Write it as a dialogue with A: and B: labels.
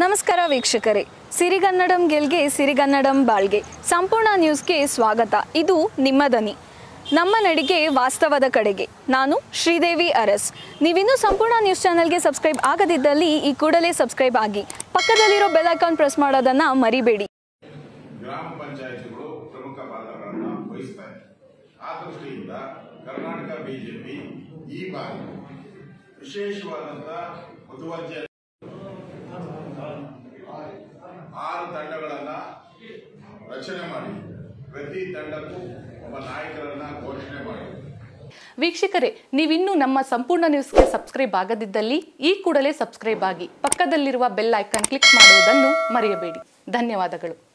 A: ನಮಸ್ಕಾರ ವೀಕ್ಷಕರೇ ಸಿರಿಗನ್ನಡಂ ಗೆಲ್ಗೆ ಸಿರಿಗನ್ನಡಂ ಬಾಳ್ಗೆ ಸಂಪೂರ್ಣ ನ್ಯೂಸ್ಗೆ ಸ್ವಾಗತ ಇದು ನಿಮ್ಮ ದನಿ ನಮ್ಮ ನಡಿಗೆ ವಾಸ್ತವದ ಕಡೆಗೆ ನಾನು ಶ್ರೀದೇವಿ ಅರಸ್ ನೀವಿನ್ನೂ ಸಂಪೂರ್ಣ ನ್ಯೂಸ್ ಚಾನೆಲ್ಗೆ ಸಬ್ಸ್ಕ್ರೈಬ್ ಆಗದಿದ್ದಲ್ಲಿ ಈ ಕೂಡಲೇ ಸಬ್ಸ್ಕ್ರೈಬ್ ಆಗಿ ಪಕ್ಕದಲ್ಲಿರೋ ಬೆಲ್ ಐಕಾನ್ ಪ್ರೆಸ್ ಮಾಡೋದನ್ನ ಮರಿಬೇಡಿ
B: ಗ್ರಾಮ ಪಂಚಾಯತಿಗಳು ಪ್ರಮುಖ ಪಾತ್ರಗಳನ್ನು ವಹಿಸ್ತಾ ಇದೆ ಆ ದೃಷ್ಟಿಯಿಂದ ಕರ್ನಾಟಕ ಬಿಜೆಪಿ ಈ ಬಾರಿ ವಿಶೇಷವಾದಂತ ಮುತುವರ್ಜಿಯ ಆರು ತಂಡಗಳನ್ನ ರಚನೆ ಮಾಡಿ ಪ್ರತಿ ತಂಡಕ್ಕೂ ಒಬ್ಬ ನಾಯಕರನ್ನ ಘೋಷಣೆ ಮಾಡಿ
C: ವೀಕ್ಷಕರೇ ನೀವಿನ್ನೂ ನಮ್ಮ ಸಂಪೂರ್ಣ ನ್ಯೂಸ್ಗೆ ಸಬ್ಸ್ಕ್ರೈಬ್ ಆಗದಿದ್ದಲ್ಲಿ ಈ ಕೂಡಲೇ ಸಬ್ಸ್ಕ್ರೈಬ್ ಆಗಿ ಪಕ್ಕದಲ್ಲಿರುವ ಬೆಲ್ ಐಕಾನ್ ಕ್ಲಿಕ್ ಮಾಡುವುದನ್ನು ಮರೆಯಬೇಡಿ ಧನ್ಯವಾದಗಳು